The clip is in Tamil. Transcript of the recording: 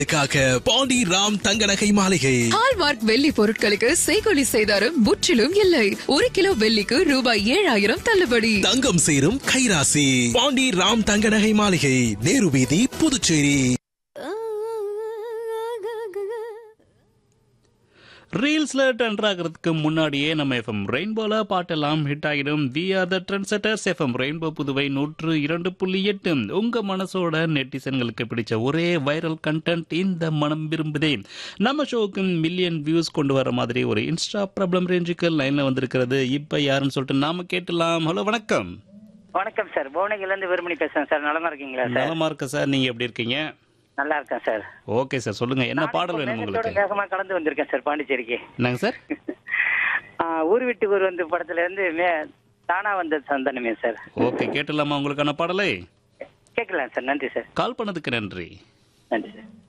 க்காக பாண்டி ராம் தங்க நகை மாளிகை ஹால்மார்க் வெள்ளி பொருட்களுக்கு செய்கொலி செய்தாரும் முற்றிலும் இல்லை ஒரு கிலோ வெள்ளிக்கு ரூபாய் ஏழாயிரம் தள்ளுபடி தங்கம் சேரும் கைராசி பாண்டி ராம் தங்க நகை மாளிகை நேரு வீதி புதுச்சேரி ரீல்ஸ்ல ட்ரெண்ட் ஆகிறதுக்கு முன்னாடியே நம்ம எஃப்எம் ரெயின்போல பாட்டெல்லாம் ஹிட் ஆகிடும் we are the trend setters FM rainbow Puduvai நூற்று இரண்டு புள்ளி எட்டு உங்க மனசோட நெட்டிசன்களுக்கு பிடிச்ச ஒரே வைரல் கண்டென்ட் இந்த மனம் விரும்புதே நம்ம ஷோவுக்கு மில்லியன் வியூஸ் கொண்டு வர மாதிரி ஒரு இன்ஸ்டா ப்ராப்ளம் ரேஞ்சுக்கு லைன்ல வந்திருக்கிறது இப்ப யாருன்னு சொல்லிட்டு நாம கேட்டலாம் ஹலோ வணக்கம் வணக்கம் சார் புவனகிரில இருந்து வெறுமணி பேசுறேன் சார் நலமா இருக்கீங்களா சார் நலமா இருக்க சார் நீங்க எப்படி இருக்கீங்க நல்லா இருக்கேன் சார் ஓகே சார் சொல்லுங்க என்ன பாடல் வேணும் மேகத்தோட உங்களுக்கு வேகமா கலந்து வந்திருக்கேன் சார் பாண்டிச்சேரிக்கு என்னங்க சார் ஆ, ஊர் விட்டு ஊர் வந்து படத்துல இருந்து மே தானா வந்த சந்தனமே சார் ஓகே கேட்டலாமா உங்களுக்கான பாடலை கேட்கலாம் சார் நன்றி சார் கால் பண்ணதுக்கு நன்றி நன்றி சார்